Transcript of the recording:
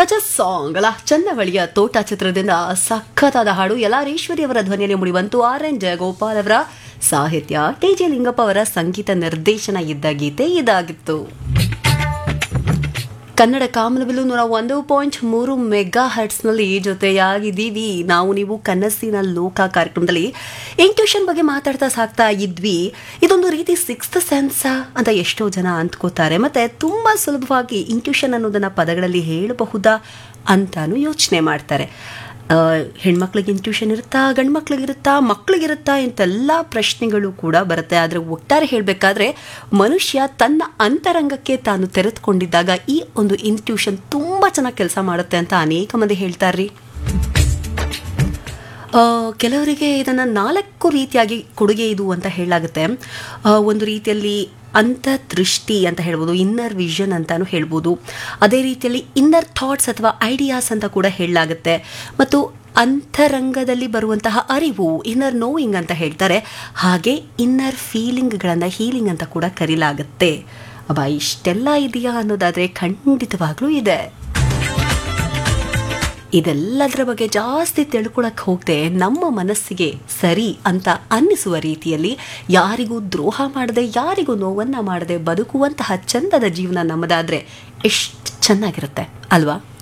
such song ಅಲ್ಲ ಚಂದವಳಿಯ ತೋಟ ಚಿತ್ರದಿಂದ ಸಖತ್ತಾದ ಹಾಡು ಯಲಾರೇಶ್ವರಿ ಅವರ ಧ್ವನಿಯಲ್ಲಿ ಮುಡಿವಂತು ಆರ್ ಎನ್ ಜಯಗೋಪಾಲ್ ಅವರ ಸಾಹಿತ್ಯ ಟಿ ಜೆ ಲಿಂಗಪ್ಪ ಅವರ ಸಂಗೀತ ನಿರ್ದೇಶನ ಇದ್ದ ಗೀತೆ ಇದಾಗಿತ್ತು ಕನ್ನಡ ಕಾಮನಬಿಲ್ಲು ನೂರ ಒಂದು ಪಾಯಿಂಟ್ ಮೂರು ಮೆಗಾ ಹರ್ಟ್ಸ್ನಲ್ಲಿ ಜೊತೆಯಾಗಿದ್ದೀವಿ ನಾವು ನೀವು ಕನಸಿನ ಲೋಕ ಕಾರ್ಯಕ್ರಮದಲ್ಲಿ ಇಂಟ್ಯೂಷನ್ ಬಗ್ಗೆ ಮಾತಾಡ್ತಾ ಸಾಕ್ತಾ ಇದ್ವಿ ಇದೊಂದು ರೀತಿ ಸಿಕ್ಸ್ತ್ ಸೆನ್ಸ ಅಂತ ಎಷ್ಟೋ ಜನ ಅಂದ್ಕೋತಾರೆ ಮತ್ತೆ ತುಂಬಾ ಸುಲಭವಾಗಿ ಇಂಟ್ಯೂಷನ್ ಅನ್ನೋದನ್ನ ಪದಗಳಲ್ಲಿ ಹೇಳಬಹುದಾ ಅಂತಾನು ಯೋಚನೆ ಮಾಡ್ತಾರೆ ಆ, ಹೆಣ್ಮಕ್ಳಿಗೆ ಇಂಟ್ಯೂಷನ್ ಇರುತ್ತಾ ಗಂಡು ಮಕ್ಳಿಗಿರುತ್ತಾ ಮಕ್ಳಿಗಿರುತ್ತಾ ಇಂತೆಲ್ಲ ಪ್ರಶ್ನೆಗಳು ಕೂಡ ಬರುತ್ತೆ ಆದರೆ ಒಟ್ಟಾರೆ ಹೇಳಬೇಕಾದ್ರೆ ಮನುಷ್ಯ ತನ್ನ ಅಂತರಂಗಕ್ಕೆ ತಾನು ತೆರೆದುಕೊಂಡಿದ್ದಾಗ ಈ ಒಂದು ಇಂಟ್ಯೂಷನ್ ತುಂಬ ಚೆನ್ನಾಗಿ ಕೆಲಸ ಮಾಡುತ್ತೆ ಅಂತ ಅನೇಕ ಮಂದಿ ಹೇಳ್ತಾರ್ರಿ ಆ, ಕೆಲವರಿಗೆ ಇದನ್ನು ನಾಲ್ಕು ರೀತಿಯಾಗಿ ಕೊಡುಗೆ ಇದು ಅಂತ ಹೇಳಲಾಗುತ್ತೆ ಆ, ಒಂದು ರೀತಿಯಲ್ಲಿ ಅಂತರ್ದೃಷ್ಟಿ ಅಂತ ಹೇಳ್ಬೋದು ಇನ್ನರ್ ವಿಷನ್ ಅಂತಾನು ಹೇಳ್ಬೋದು ಅದೇ ರೀತಿಯಲ್ಲಿ ಇನ್ನರ್ ಥಾಟ್ಸ್ ಅಥವಾ ಐಡಿಯಾಸ್ ಅಂತ ಕೂಡ ಹೇಳಲಾಗುತ್ತೆ ಮತ್ತು ಅಂತರಂಗದಲ್ಲಿ ಬರುವಂತಹ ಅರಿವು ಇನ್ನರ್ ನೋಯಿಂಗ್ ಅಂತ ಹೇಳ್ತಾರೆ ಹಾಗೆ ಇನ್ನರ್ ಫೀಲಿಂಗ್ಗಳನ್ನು ಹೀಲಿಂಗ್ ಅಂತ ಕೂಡ ಕರೀಲಾಗುತ್ತೆ ಅಬ್ಬಾ ಇಷ್ಟೆಲ್ಲ ಇದೆಯಾ ಅನ್ನೋದಾದರೆ ಖಂಡಿತವಾಗ್ಲೂ ಇದೆ ಇದೆಲ್ಲದರ ಬಗ್ಗೆ ಜಾಸ್ತಿ ತಿಳ್ಕೊಳಕ್ ಹೋಗದೆ ನಮ್ಮ ಮನಸ್ಸಿಗೆ ಸರಿ ಅಂತ ಅನ್ನಿಸುವ ರೀತಿಯಲ್ಲಿ ಯಾರಿಗೂ ದ್ರೋಹ ಮಾಡದೆ ಯಾರಿಗೂ ನೋವನ್ನ ಮಾಡದೆ ಬದುಕುವಂತಹ ಚಂದದ ಜೀವನ ನಮ್ಮದಾದ್ರೆ ಎಷ್ಟು ಚೆನ್ನಾಗಿರುತ್ತೆ ಅಲ್ವಾ